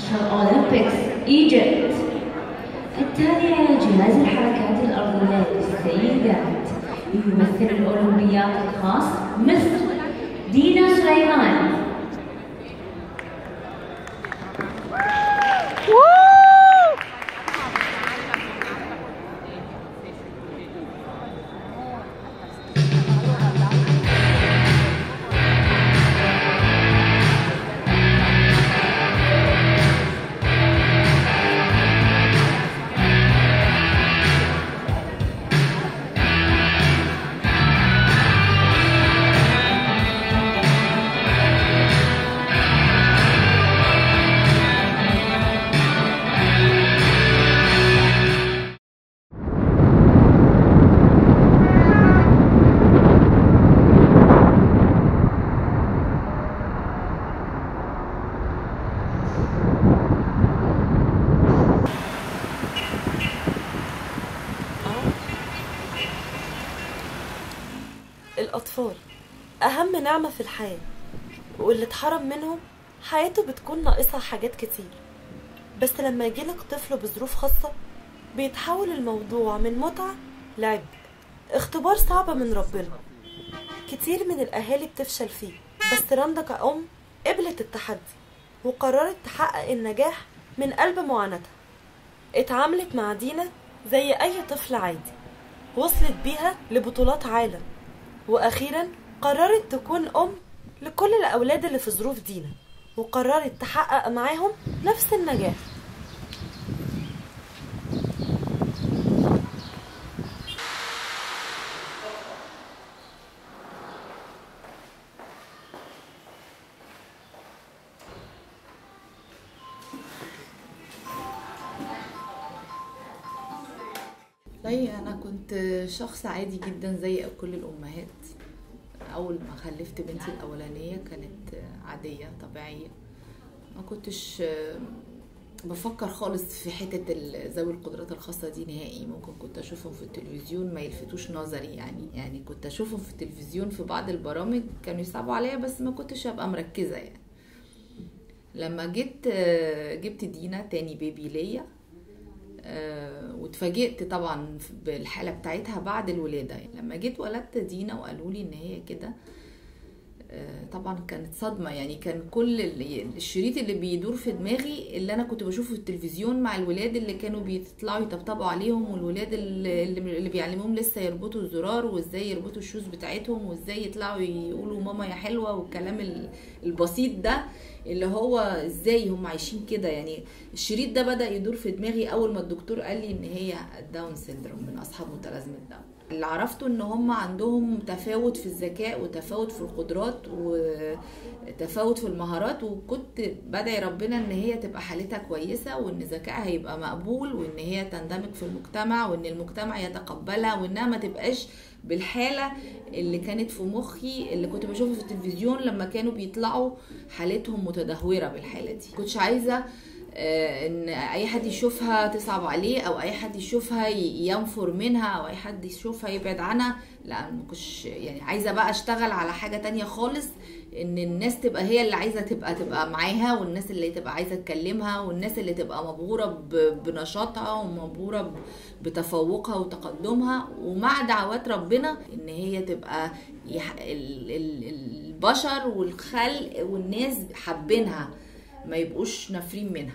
Special Olympics Egypt التالي على جهاز الحركات الأرضية للسيدات يمثل الأولمبياد الخاص مصر دينا سليمان الأطفال أهم نعمة في الحياة واللي اتحرم منهم حياته بتكون ناقصها حاجات كتير بس لما يجيلك طفل بظروف خاصة بيتحول الموضوع من متعة لعب اختبار صعب من ربنا كتير من الأهالي بتفشل فيه بس رندا كأم قبلت التحدي وقررت تحقق النجاح من قلب معاناتها اتعاملت مع دينا زي أي طفل عادي وصلت بيها لبطولات عالم وأخيرا قررت تكون أم لكل الأولاد اللي في ظروف دينا وقررت تحقق معاهم نفس النجاح والله انا كنت شخص عادي جدا زي كل الامهات اول ما خلفت بنتي الاولانيه كانت عاديه طبيعيه ما كنتش بفكر خالص في حتة ال- ذوي القدرات الخاصة دي نهائي ممكن كنت أشوفهم في التلفزيون ما يلفتوش نظري يعني يعني كنت أشوفهم في التلفزيون في بعض البرامج كانوا يصعبوا عليا بس ما كنتش أبقى مركزة يعني لما جيت آه، جبت دينا تاني بيبي ليا آه، واتفاجئت طبعا بالحاله بتاعتها بعد الولاده يعني لما جيت ولدت دينا وقالوا لي ان هي كده آه، طبعا كانت صدمه يعني كان كل ال- الشريط اللي بيدور في دماغي اللي انا كنت بشوفه في التلفزيون مع الولاد اللي كانوا بيطلعوا يطبطبوا عليهم والولاد اللي, اللي بيعلموهم لسه يربطوا الزرار وازاي يربطوا الشوز بتاعتهم وازاي يطلعوا يقولوا ماما يا حلوه والكلام ال- البسيط ده اللي هو ازاي هم عايشين كده يعني الشريط ده بدا يدور في دماغي اول ما الدكتور قال لي ان هي داون سيندروم من اصحاب متلازمه داون اللي عرفته ان هم عندهم تفاوت في الذكاء وتفاوت في القدرات وتفاوت في المهارات وكنت بدعي ربنا ان هي تبقى حالتها كويسه وان ذكائها يبقى مقبول وان هي تندمج في المجتمع وان المجتمع يتقبلها وانها ما تبقاش بالحاله اللي كانت في مخي اللي كنت بشوفه في التلفزيون لما كانوا بيطلعوا حالتهم متدهوره بالحاله دي كنتش عايزه آه، ان اي حد يشوفها تصعب عليه او اي حد يشوفها ي- ينفر منها او اي حد يشوفها يبعد عنها لا ما كنتش يعني عايزه بقى اشتغل على حاجه تانية خالص ان الناس تبقى هي اللي عايزه تبقى تبقى معاها والناس اللي تبقى عايزه تكلمها والناس اللي تبقى مبهوره ب- بنشاطها ومبهوره ب- بتفوقها وتقدمها ومع دعوات ربنا ان هي تبقى يح... ال... ال... البشر والخلق والناس حابينها ما يبقوش نافرين منها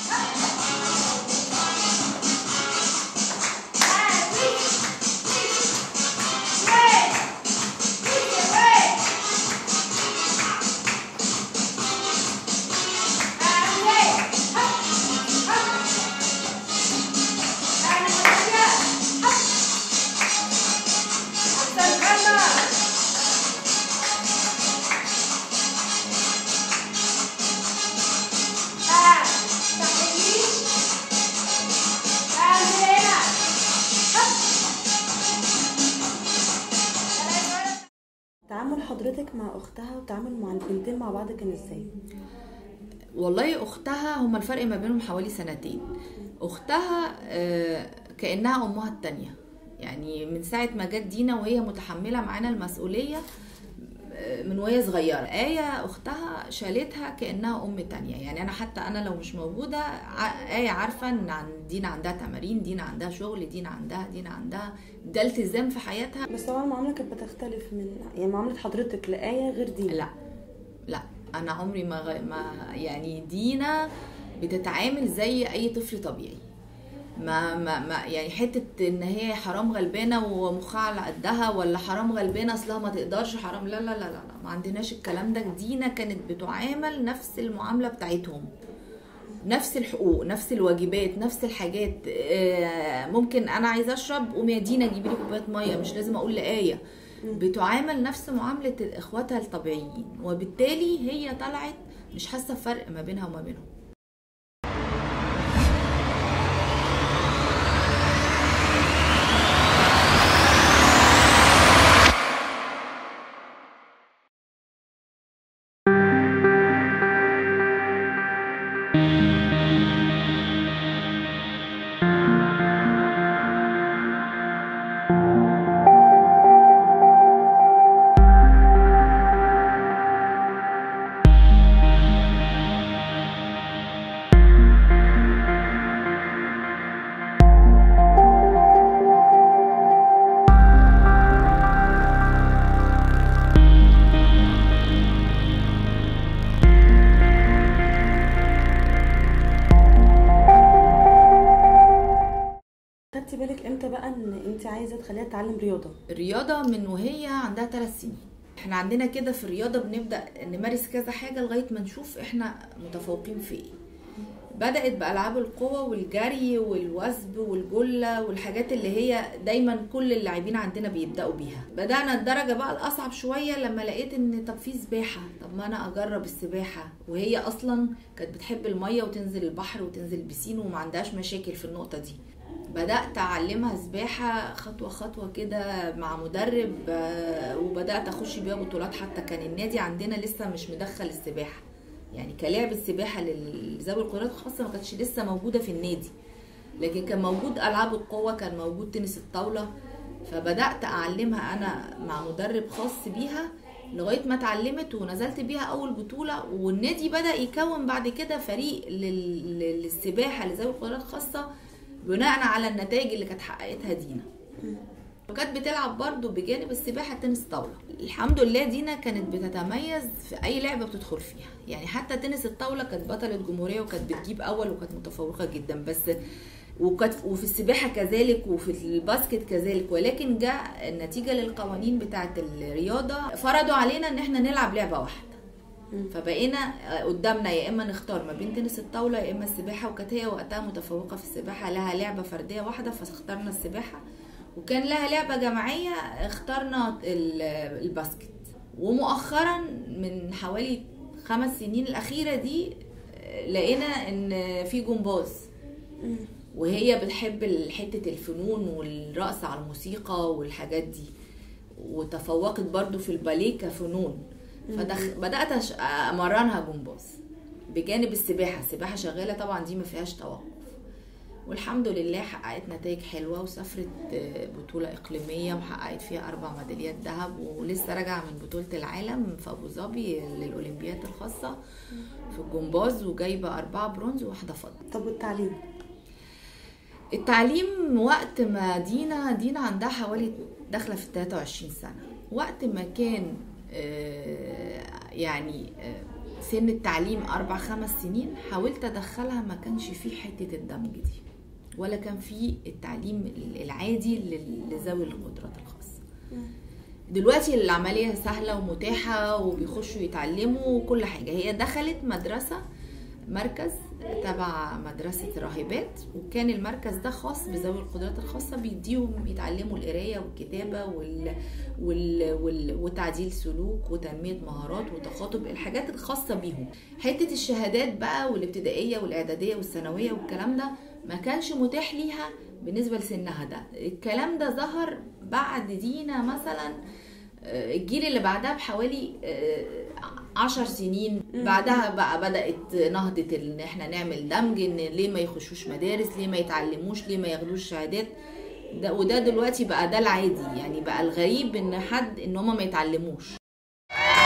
تعامل حضرتك مع اختها وتعامل مع البنتين مع بعض كان ازاي والله اختها هما الفرق ما بينهم حوالي سنتين اختها آه، كانها امها التانية يعني من ساعه ما جت دينا وهي متحمله معانا المسؤوليه من وهي صغيرة آية أختها شالتها كأنها أم تانية يعني أنا حتى أنا لو مش موجودة ع- آية عارفة إن عن دينا عندها تمارين دينا عندها شغل دينا عندها دينا عندها ده التزام في حياتها بس طبعا المعامله كانت بتختلف من يعني معامله حضرتك لآية غير دي لا لا أنا عمري ما, غ... ما يعني دينا بتتعامل زي أي طفل طبيعي ما, ما, ما يعني حتة إن هي حرام غلبانة ومخها على قدها ولا حرام غلبانة أصلها ما تقدرش حرام لا لا لا لا, لا. ما عندناش الكلام ده دينا كانت بتعامل نفس المعاملة بتاعتهم نفس الحقوق نفس الواجبات نفس الحاجات آه، ممكن انا عايزه اشرب قومي يا دينا جيبي لي كوبايه ميه مش لازم اقول لايه بتعامل نفس معامله اخواتها الطبيعيين وبالتالي هي طلعت مش حاسه بفرق ما بينها وما بينهم خدتي بالك امتى بقى ان انت عايزه تخليها تتعلم رياضه الرياضه من وهي عندها ثلاث سنين احنا عندنا كده في الرياضه بنبدا نمارس كذا حاجه لغايه ما نشوف احنا متفوقين في ايه بدات بالعاب القوه والجري والوثب والجله والحاجات اللي هي دايما كل اللاعبين عندنا بيبداوا بيها بدانا الدرجه بقى الاصعب شويه لما لقيت ان طب في سباحه طب ما انا اجرب السباحه وهي اصلا كانت بتحب الميه وتنزل البحر وتنزل البسين وما عندهاش مشاكل في النقطه دي بدأت أعلمها سباحة خطوة خطوة كده مع مدرب آه، وبدأت أخش بيها بطولات حتى كان النادي عندنا لسه مش مدخل السباحة يعني كلعبة سباحة لذوي القدرات الخاصة ما كانتش لسه موجودة في النادي لكن كان موجود ألعاب القوة كان موجود تنس الطاولة فبدأت أعلمها أنا مع مدرب خاص بيها لغاية ما اتعلمت ونزلت بيها أول بطولة والنادي بدأ يكون بعد كده فريق لل- لل- للسباحة لذوي القدرات الخاصة بناء على النتائج اللي كانت حققتها دينا وكانت بتلعب برضو بجانب السباحة تنس طاولة الحمد لله دينا كانت بتتميز في أي لعبة بتدخل فيها يعني حتى تنس الطاولة كانت بطلة جمهورية وكانت بتجيب أول وكانت متفوقة جدا بس وكانت وفي السباحة كذلك وفي الباسكت كذلك ولكن جاء النتيجة للقوانين بتاعة الرياضة فرضوا علينا ان احنا نلعب لعبة واحدة فبقينا قدامنا يا اما نختار ما بين تنس الطاوله يا اما السباحه وكانت هي وقتها متفوقه في السباحه لها لعبه فرديه واحده فاخترنا السباحه وكان لها لعبه جماعيه اخترنا ال- الباسكت ومؤخرا من حوالي خمس سنين الاخيره دي لقينا ان في جمباز وهي بتحب حته الفنون والرقص على الموسيقى والحاجات دي وتفوقت برضو في الباليه كفنون فبدات أش- امرنها جمباز بجانب السباحه السباحه شغاله طبعا دي ما فيهاش توقف والحمد لله حققت نتائج حلوه وسافرت آه، بطوله اقليميه وحققت فيها اربع ميداليات ذهب ولسه راجعه من بطوله العالم في ابو ظبي للاولمبياد الخاصه في الجمباز وجايبه اربعه برونز وواحده فضه طب والتعليم التعليم وقت ما دينا دينا عندها حوالي داخله في 23 سنه وقت ما كان آه، يعني آه، سن التعليم اربع خمس سنين حاولت ادخلها ما كانش فيه حته الدمج دي ولا كان فيه التعليم العادي لل- لذوي القدرات الخاصه دلوقتي العملية سهلة ومتاحة وبيخشوا يتعلموا وكل حاجة هي دخلت مدرسة مركز تبع مدرسة راهبات وكان المركز ده خاص بذوي القدرات الخاصة بيديهم يتعلموا القراية والكتابة وال... وال... وال... وتعديل سلوك وتنمية مهارات وتخاطب الحاجات الخاصة بيهم حتة الشهادات بقى والابتدائية والإعدادية والثانوية والكلام ده ما كانش متاح ليها بالنسبة لسنها ده الكلام ده ظهر بعد دينا مثلا آه، الجيل اللي بعدها بحوالي آه، عشر سنين بعدها بقى بدأت نهضة ان احنا نعمل دمج ان ليه ما يخشوش مدارس ليه ما يتعلموش ليه ما ياخدوش شهادات ده وده دلوقتي بقى ده العادي يعني بقى الغريب ان حد ان هما ما يتعلموش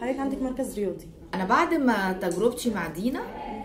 حضرتك عندك مركز رياضي انا بعد ما تجربتي مع دينا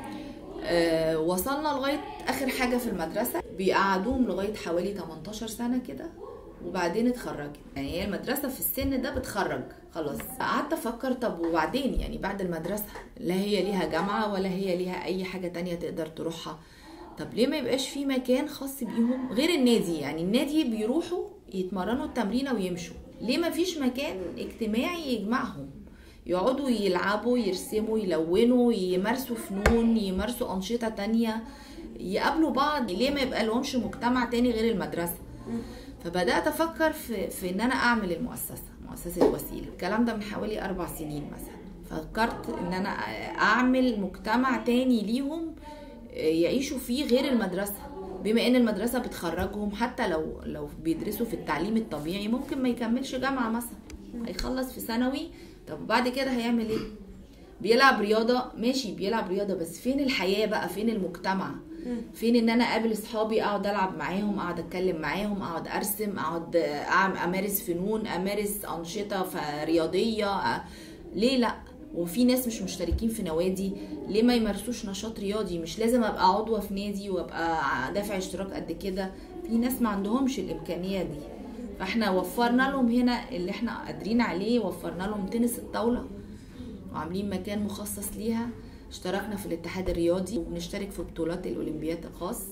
آه وصلنا لغايه اخر حاجه في المدرسه بيقعدوهم لغايه حوالي 18 سنه كده وبعدين اتخرجت يعني هي المدرسه في السن ده بتخرج خلاص قعدت افكر طب وبعدين يعني بعد المدرسه لا هي ليها جامعه ولا هي ليها اي حاجه تانية تقدر تروحها طب ليه ما يبقاش في مكان خاص بيهم غير النادي يعني النادي بيروحوا يتمرنوا التمرينه ويمشوا ليه ما فيش مكان اجتماعي يجمعهم يقعدوا يلعبوا يرسموا يلونوا يمارسوا فنون يمارسوا أنشطة تانية يقابلوا بعض ليه ما يبقى لهمش مجتمع تاني غير المدرسة فبدأت أفكر في, في إن أنا أعمل المؤسسة مؤسسة وسيلة الكلام ده من حوالي أربع سنين مثلا فكرت إن أنا أعمل مجتمع تاني ليهم يعيشوا فيه غير المدرسة بما ان المدرسه بتخرجهم حتى لو لو بيدرسوا في التعليم الطبيعي ممكن ما يكملش جامعه مثلا هيخلص في ثانوي طب بعد كده هيعمل ايه بيلعب رياضه ماشي بيلعب رياضه بس فين الحياه بقى فين المجتمع فين ان انا اقابل اصحابي اقعد العب معاهم اقعد اتكلم معاهم اقعد ارسم اقعد امارس فنون امارس انشطه رياضيه ليه لا وفي ناس مش مشتركين في نوادي ليه ما يمارسوش نشاط رياضي مش لازم ابقى عضوه في نادي وابقى دافع اشتراك قد كده في ناس ما عندهمش الامكانيه دي فاحنا وفرنا لهم هنا اللي احنا قادرين عليه وفرنا لهم تنس الطاوله وعاملين مكان مخصص ليها اشتركنا في الاتحاد الرياضي وبنشترك في بطولات الاولمبياد الخاص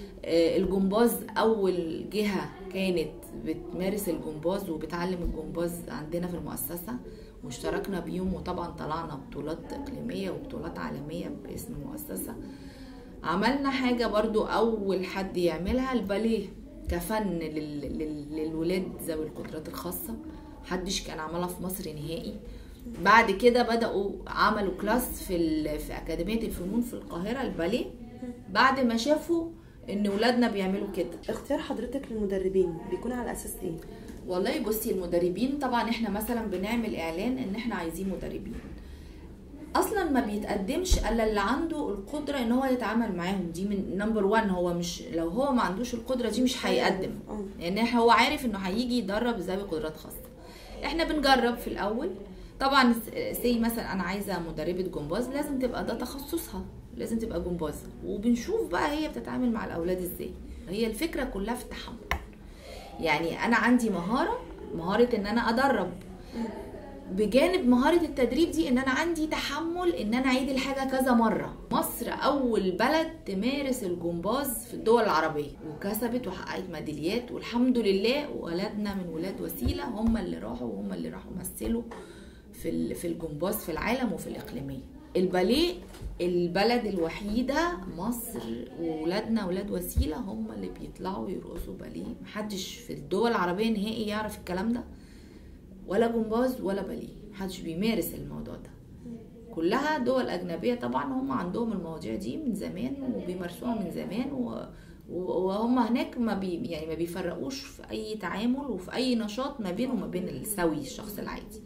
الجمباز اول جهه كانت بتمارس الجمباز وبتعلم الجمباز عندنا في المؤسسه واشتركنا بيهم وطبعا طلعنا بطولات اقليميه وبطولات عالميه باسم المؤسسه عملنا حاجه برضو اول حد يعملها الباليه كفن لل... لل... للولاد ذوي القدرات الخاصه محدش كان عملها في مصر نهائي بعد كده بداوا عملوا كلاس في ال... في اكاديميه الفنون في القاهره الباليه بعد ما شافوا ان ولادنا بيعملوا كده اختيار حضرتك للمدربين بيكون على اساس ايه والله بصي المدربين طبعا احنا مثلا بنعمل اعلان ان احنا عايزين مدربين اصلا ما بيتقدمش الا اللي عنده القدره ان هو يتعامل معاهم دي من نمبر 1 هو مش لو هو ما عندوش القدره دي مش هيقدم لان يعني هو عارف انه هيجي يدرب ذوي قدرات خاصه احنا بنجرب في الاول طبعا سي مثلا انا عايزه مدربه جمباز لازم تبقى ده تخصصها لازم تبقى جمباز وبنشوف بقى هي بتتعامل مع الاولاد ازاي هي الفكره كلها في التحمل يعني انا عندي مهاره مهاره ان انا ادرب بجانب مهارة التدريب دي ان انا عندي تحمل ان انا اعيد الحاجة كذا مرة مصر اول بلد تمارس الجمباز في الدول العربية وكسبت وحققت ميداليات والحمد لله ولادنا من ولاد وسيلة هم اللي راحوا وهم اللي راحوا مثلوا في في الجمباز في العالم وفي الاقليمية الباليه البلد الوحيدة مصر وولادنا ولاد وسيلة هم اللي بيطلعوا يرقصوا باليه محدش في الدول العربية نهائي يعرف الكلام ده ولا جمباز ولا باليه محدش بيمارس الموضوع ده كلها دول أجنبية طبعا هم عندهم المواضيع دي من زمان وبيمارسوها من زمان و... وهم هناك ما بي يعني ما بيفرقوش في أي تعامل وفي أي نشاط ما بينه وما بين السوي الشخص العادي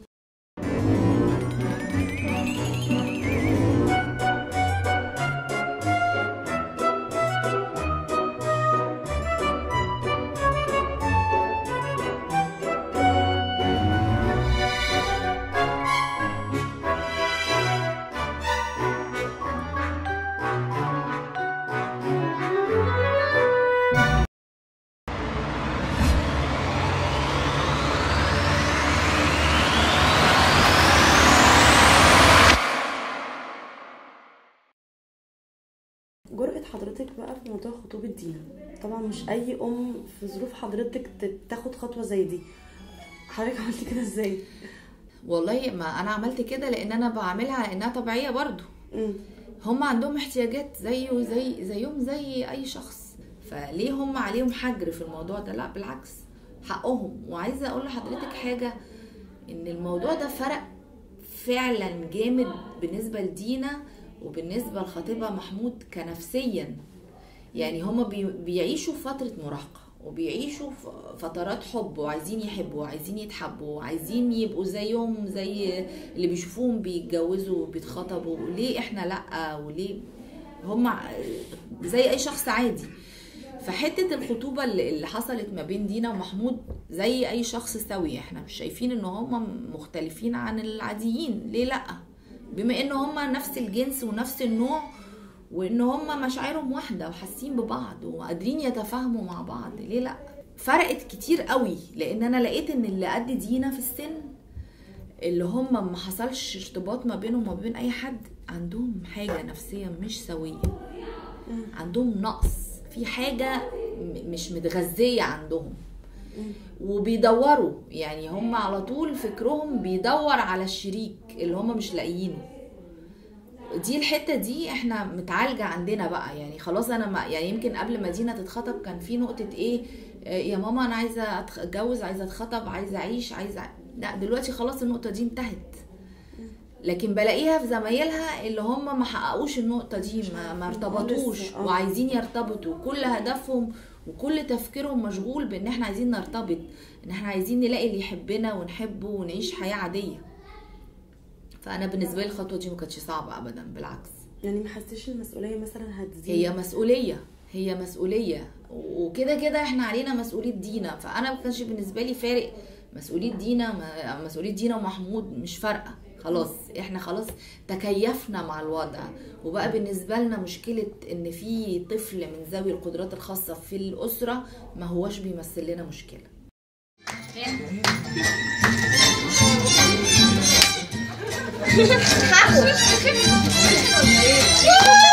جرأة حضرتك بقى في موضوع خطوبة دينا طبعا مش أي أم في ظروف حضرتك تاخد خطوة زي دي حضرتك عملتي كده ازاي؟ والله ما أنا عملت كده لأن أنا بعملها على إنها طبيعية برضو هم عندهم احتياجات زيه زي زيهم زي أي شخص فليه هم عليهم حجر في الموضوع ده لا بالعكس حقهم وعايزة أقول لحضرتك حاجة إن الموضوع ده فرق فعلا جامد بالنسبة لدينا وبالنسبه لخطيبها محمود كنفسيا يعني هما بيعيشوا فتره مراهقه وبيعيشوا فترات حب وعايزين يحبوا وعايزين يتحبوا وعايزين يبقوا زيهم زي اللي بيشوفوهم بيتجوزوا وبيتخطبوا ليه احنا لا وليه هما زي اي شخص عادي فحته الخطوبه اللي اللي حصلت ما بين دينا ومحمود زي اي شخص سوي احنا مش شايفين ان هم مختلفين عن العاديين ليه لا بما ان هم نفس الجنس ونفس النوع وان هم مشاعرهم واحده وحاسين ببعض وقادرين يتفاهموا مع بعض ليه لا فرقت كتير قوي لان انا لقيت ان اللي قد دينا في السن اللي هم ما حصلش ارتباط ما بينهم وما بين اي حد عندهم حاجه نفسيه مش سويه عندهم نقص في حاجه م- مش متغذيه عندهم وبيدوروا يعني هم على طول فكرهم بيدور على الشريك اللي هم مش لاقيينه دي الحته دي احنا متعالجه عندنا بقى يعني خلاص انا ما يعني يمكن قبل ما دينا تتخطب كان في نقطه ايه آه، يا ماما انا عايزه أتخ- اتجوز عايزه اتخطب عايزه اعيش عايزه لا دلوقتي خلاص النقطه دي انتهت لكن بلاقيها في زمايلها اللي هم ما حققوش النقطه دي ما, ما ارتبطوش لسه، آه. وعايزين يرتبطوا كل هدفهم وكل تفكيرهم مشغول بان احنا عايزين نرتبط ان احنا عايزين نلاقي اللي يحبنا ونحبه ونعيش حياه عاديه فانا بالنسبه لي الخطوه دي ما كانتش صعبه ابدا بالعكس يعني ما حسيتش المسؤوليه مثلا هتزيد هي مسؤوليه هي مسؤوليه وكده كده احنا علينا مسؤوليه دينا فانا ما كانش بالنسبه لي فارق مسؤوليه دينا ما- مسؤوليه دينا ومحمود مش فارقه خلاص احنا خلاص تكيفنا مع الوضع وبقى بالنسبه لنا مشكله ان في طفل من ذوي القدرات الخاصه في الاسره ما هوش بيمثل لنا مشكله حاول